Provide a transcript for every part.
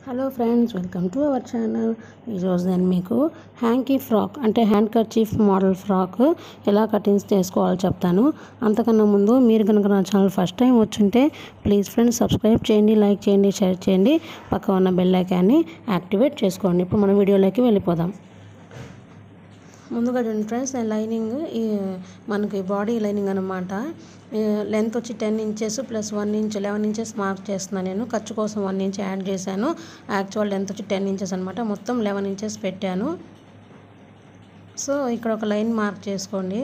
hello friends welcome to our channel ఈరోజు నేను మీకు హ్యాంకీ ఫ్రాక్ అంటే హ్యాండ్ కర్చీఫ్ మోడల్ ఫ్రాక్ ఎలా కటింగ్స్ చేసుకోవాలో చెప్తాను అంతకన్నా ముందు మీరు కనుక నా ఛానల్ ఫస్ట్ టైం వచ్చుంటే ప్లీజ్ ఫ్రెండ్స్ సబ్స్క్రైబ్ చేయండి లైక్ చేయండి షేర్ చేయండి పక్క ఉన్న బెల్ ఐకాన్ని యాక్టివేట్ చేసుకోండి ఇప్పుడు మన వీడియోలోకి వెళ్ళిపోదాం ముందుగా చూడండి ఫ్రెండ్స్ నేను లైనింగ్ ఈ మనకి బాడీ లైనింగ్ అనమాట లెంత్ వచ్చి ten inches plus one inch eleven inches mark చేస్తున్నాను నేను ఖర్చు కోసం వన్ ఇంచ్ యాడ్ చేశాను యాక్చువల్ లెంత్ వచ్చి టెన్ ఇంచెస్ అనమాట మొత్తం లెవెన్ ఇంచెస్ పెట్టాను సో ఇక్కడ ఒక లైన్ మార్క్ చేసుకోండి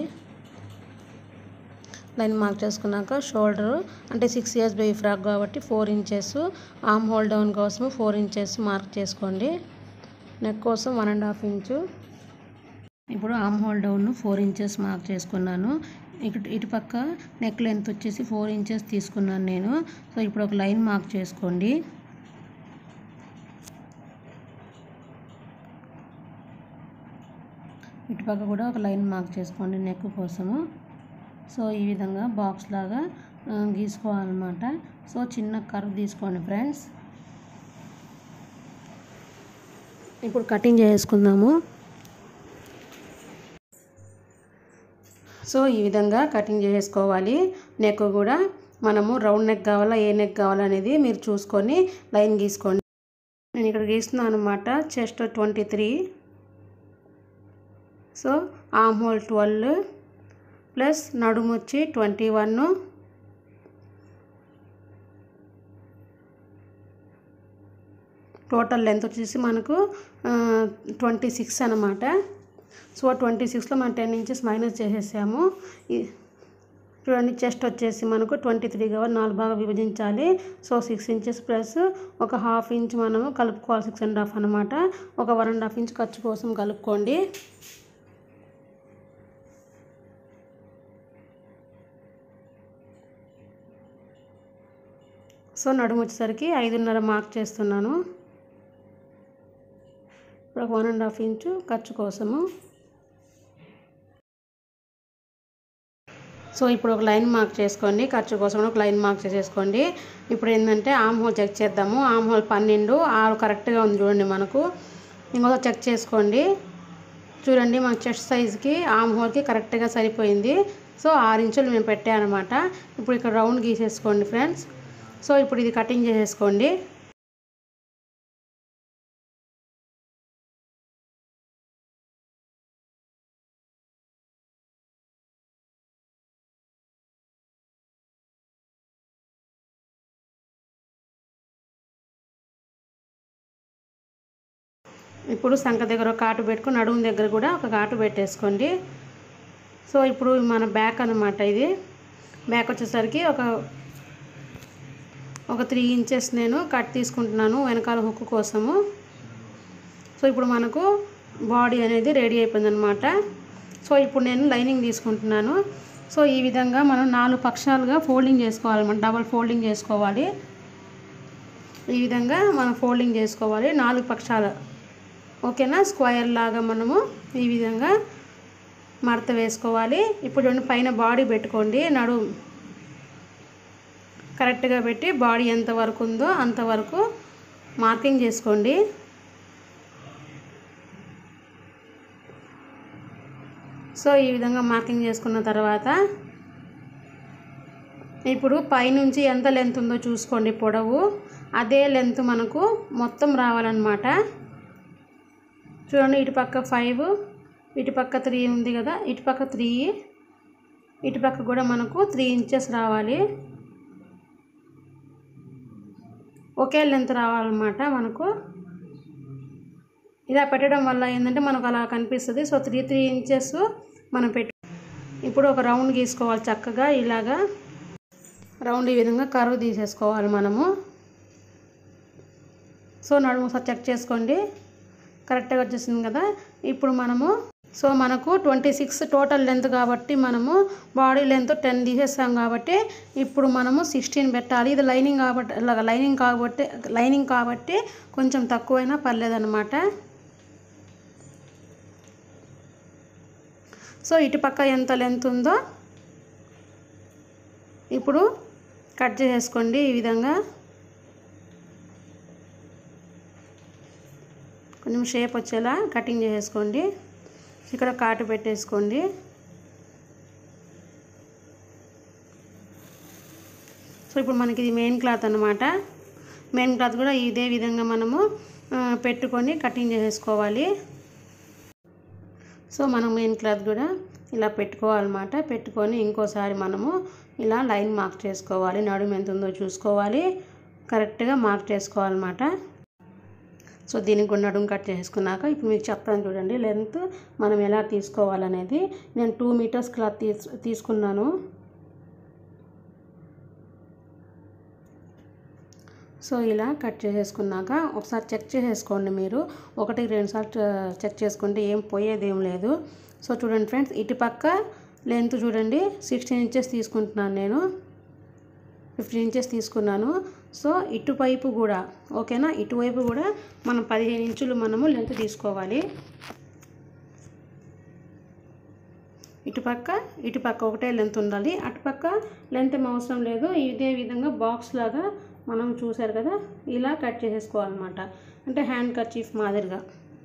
లైన్ మార్క్ చేసుకున్నాక షోల్డర్ అంటే సిక్స్ ఇయర్స్ బేబీ ఫ్రాక్ కాబట్టి four inches arm hole down కోసం ఫోర్ ఇంచెస్ మార్క్ చేసుకోండి నెక్ కోసం వన్ అండ్ హాఫ్ ఇంచు ఇప్పుడు arm whole down four inches mark చేసుకున్నాను ఇటు ఇటుపక్క నెక్ లెంత్ వచ్చేసి ఫోర్ ఇంచెస్ తీసుకున్నాను నేను సో ఇప్పుడు ఒక లైన్ మార్క్ చేసుకోండి ఇటుపక్క కూడా ఒక లైన్ మార్క్ చేసుకోండి నెక్ కోసము సో ఈ విధంగా బాక్స్ లాగా గీసుకోవాలన్నమాట సో చిన్న కర్వ్ తీసుకోండి ఫ్రెండ్స్ ఇప్పుడు కటింగ్ చేసుకుందాము సో ఈ విధంగా కటింగ్ చేసుకోవాలి నెక్ కూడా మనము రౌండ్ నెక్ కావాలా ఏ నెక్ కావాలా అనేది మీరు చూసుకొని లైన్ గీసుకోండి నేను ఇక్కడ గీస్తున్నాను అనమాట chest twenty three so arm hole twelve plus నడుము వచ్చి ట్వంటీ వన్ టోటల్ లెంత్ వచ్చేసి మనకు ట్వంటీ సిక్స్ అనమాట సో ట్వంటీ సిక్స్లో మనం టెన్ ఇంచెస్ మైనస్ చేసేసాము చూడండి చెస్ట్ వచ్చేసి మనకు ట్వంటీ త్రీ కాబట్టి నాలుగు బాగా విభజించాలి సో సిక్స్ ఇంచెస్ ప్లస్ ఒక హాఫ్ ఇంచ్ మనము కలుపుకోవాలి సిక్స్ అండ్ హాఫ్ అనమాట ఒక వన్ అండ్ హాఫ్ ఇంచ్ ఖర్చు కోసం కలుపుకోండి సో నడుము వచ్చేసరికి ఐదున్నర మార్క్ చేస్తున్నాను ఇప్పుడు ఒక వన్ అండ్ హాఫ్ ఇంచు ఖర్చు కోసము సో ఇప్పుడు ఒక లైన్ మార్క్ చేసుకోండి ఖర్చు కోసం ఒక లైన్ మార్క్ చేసేసుకోండి ఇప్పుడు ఏంటంటే ఆమ్ హోల్ చెక్ చేద్దాము ఆమ్ హోల్ పన్నెండు ఆరు కరెక్ట్గా ఉంది చూడండి మనకు ఇంకొక చెక్ చేసుకోండి చూడండి మన చెస్ట్ సైజ్కి ఆమ్ హోల్కి కరెక్ట్గా సరిపోయింది సో ఆరు ఇంచులు మేము పెట్టానమాట ఇప్పుడు ఇక్కడ రౌండ్ గీసేసుకోండి ఫ్రెండ్స్ సో ఇప్పుడు ఇది కటింగ్ చేసేసుకోండి ఇప్పుడు సంఖ దగ్గర ఒక కాటు పెట్టుకుని నడుము దగ్గర కూడా ఒక కాటు పెట్టేసుకోండి సో ఇప్పుడు మన బ్యాక్ అనమాట ఇది బ్యాక్ వచ్చేసరికి ఒక ఒక త్రీ ఇంచెస్ నేను కట్ తీసుకుంటున్నాను వెనకాల హుక్ కోసము సో ఇప్పుడు మనకు బాడీ అనేది రెడీ అయిపోయిందనమాట సో ఇప్పుడు నేను లైనింగ్ తీసుకుంటున్నాను సో ఈ విధంగా మనం నాలుగు పక్షాలుగా ఫోల్డింగ్ చేసుకోవాలన్నమాట డబల్ ఫోల్డింగ్ చేసుకోవాలి ఈ విధంగా మనం ఫోల్డింగ్ చేసుకోవాలి నాలుగు పక్షాలు ఓకేనా స్క్వయర్ లాగా మనము ఈ విధంగా మడత వేసుకోవాలి ఇప్పుడు చూడండి పైన బాడీ పెట్టుకోండి నడు కరెక్ట్గా పెట్టి బాడీ ఎంత వరకు ఉందో అంతవరకు మార్కింగ్ చేసుకోండి సో ఈ విధంగా మార్కింగ్ చేసుకున్న తర్వాత ఇప్పుడు పైనుంచి ఎంత లెంత్ ఉందో చూసుకోండి పొడవు అదే లెంత్ మనకు మొత్తం రావాలన్నమాట చూడండి ఇటుపక్క ఫైవ్ ఇటుపక్క త్రీ ఉంది కదా ఇటుపక్క త్రీ ఇటుపక్క కూడా మనకు త్రీ ఇంచెస్ రావాలి ఒకే లెంత్ రావాలన్నమాట మనకు ఇలా పెట్టడం వల్ల ఏంటంటే మనకు అలా కనిపిస్తుంది సో త్రీ త్రీ ఇంచెస్ మనం పెట్టు ఇప్పుడు ఒక రౌండ్ గీసుకోవాలి చక్కగా ఇలాగా రౌండ్ ఈ విధంగా కరువు తీసేసుకోవాలి మనము సో నడుము ఒకసారి చెక్ చేసుకోండి కరెక్ట్గా వచ్చేసింది కదా ఇప్పుడు మనము సో మనకు ట్వంటీ సిక్స్ టోటల్ లెంత్ కాబట్టి మనము బాడీ లెంత్ టెన్ తీసేస్తాం కాబట్టి ఇప్పుడు మనము సిక్స్టీన్ పెట్టాలి ఇది లైనింగ్ కాబట్టి లైనింగ్ కాబట్టి లైనింగ్ కాబట్టి కొంచెం తక్కువైనా పర్లేదన్నమాట సో ఇటుపక్క ఎంత లెంత్ ఉందో ఇప్పుడు కట్ చేసేసుకోండి ఈ విధంగా కొంచెం షేప్ వచ్చేలా కటింగ్ చేసేసుకోండి ఇక్కడ కాటు పెట్టేసుకోండి సో ఇప్పుడు మనకి ఇది మెయిన్ క్లాత్ అనమాట మెయిన్ క్లాత్ కూడా ఇదే విధంగా మనము ఆ, పెట్టుకొని కటింగ్ చేసేసుకోవాలి సో మనం మెయిన్ క్లాత్ కూడా ఇలా పెట్టుకోవాలన్నమాట పెట్టుకొని ఇంకోసారి మనము ఇలా లైన్ మార్క్ చేసుకోవాలి నడుము ఎంత ఉందో చూసుకోవాలి కరెక్ట్గా మార్క్ చేసుకోవాలన్నమాట సో దీనికి కూడా నడుము కట్ చేసుకున్నాక ఇప్పుడు మీకు చెప్తాను చూడండి లెంత్ మనం ఎలా తీసుకోవాలనేది నేను టూ మీటర్స్ క్లాత్ తీస్ తీసుకున్నాను సో ఇలా కట్ చేసేసుకున్నాక ఒకసారి చెక్ చేసేసుకోండి మీరు ఒకటి రెండు సార్లు చెక్ చేసుకుంటే ఏం పోయేది ఏం లేదు సో చూడండి ఫ్రెండ్స్ ఇటు పక్క లెంత్ చూడండి సిక్స్టీన్ ఇంచెస్ తీసుకుంటున్నాను నేను ఫిఫ్టీన్ ఇంచెస్ తీసుకున్నాను సో ఇటువైపు కూడా ఓకేనా ఇటువైపు కూడా మనం పదిహేను ఇంచులు మనము లెంత్ తీసుకోవాలి ఇటుపక్క ఇటుపక్క ఒకటే లెంత్ ఉండాలి అటుపక్క లెంత్ ఏం అవసరం లేదు ఇదే విధంగా బాక్స్ లాగా మనం చూసారు కదా ఇలా కట్ చేసేసుకోవాలన్నమాట అంటే హ్యాండ్ కర్చీఫ్ మాదిరిగా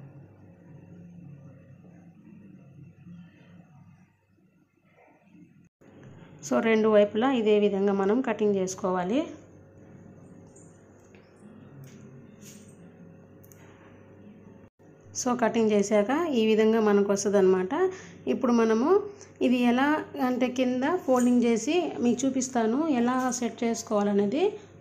సో రెండు వైపులా ఇదే విధంగా మనం కటింగ్ చేసుకోవాలి సో కటింగ్ చేశాక ఈ విధంగా మనకు వస్తుంది అనమాట ఇప్పుడు మనము ఇది ఎలా అంటే కింద ఫోల్డింగ్ చేసి మీకు చూపిస్తాను ఎలా సెట్ చేసుకోవాలనేది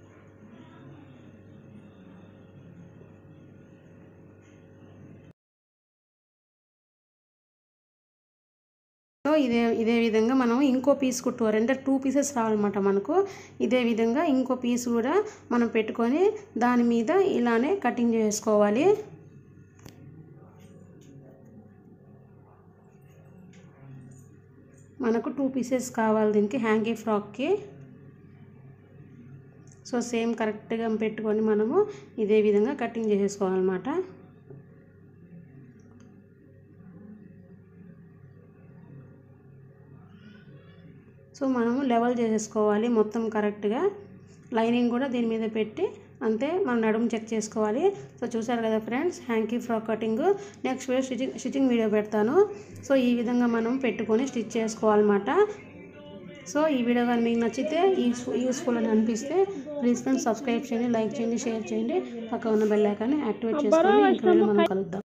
సో ఇదే ఇదే విధంగా మనం ఇంకో పీస్ కుట్టుకోవాలి అంటే టూ పీసెస్ రావాలన్నమాట మనకు ఇదే విధంగా ఇంకో పీస్ కూడా మనం పెట్టుకొని దాని మీద ఇలానే కటింగ్ చేసుకోవాలి మనకు టూ పీసెస్ కావాలి దీనికి హ్యాంగీ ఫ్రాక్కి సో సేమ్ కరెక్ట్గా పెట్టుకొని మనము ఇదే విధంగా కటింగ్ చేసేసుకోవాలన్నమాట సో మనము లెవెల్ చేసేసుకోవాలి మొత్తం కరెక్ట్గా లైనింగ్ కూడా దీని మీద పెట్టి అంతే మనం నడుము చెక్ చేసుకోవాలి సో చూసారు కదా friends hanky frock cutting next video stitching stitching video పెడతాను సో ఈ విధంగా మనం పెట్టుకొని స్టిచ్ చేసుకోవాలన్నమాట సో ఈ వీడియో కానీ మీకు నచ్చితే యూస్ఫుల్ యూస్ఫుల్ అని అనిపిస్తే ప్లీజ్ ఫ్రెండ్స్ సబ్స్క్రైబ్ చేయండి లైక్ చేయండి షేర్ చేయండి పక్కన ఉన్న బెల్ ఐకాన్ని యాక్టివేట్ చేసుకోండి ఇంకా మనం కలుద్దాం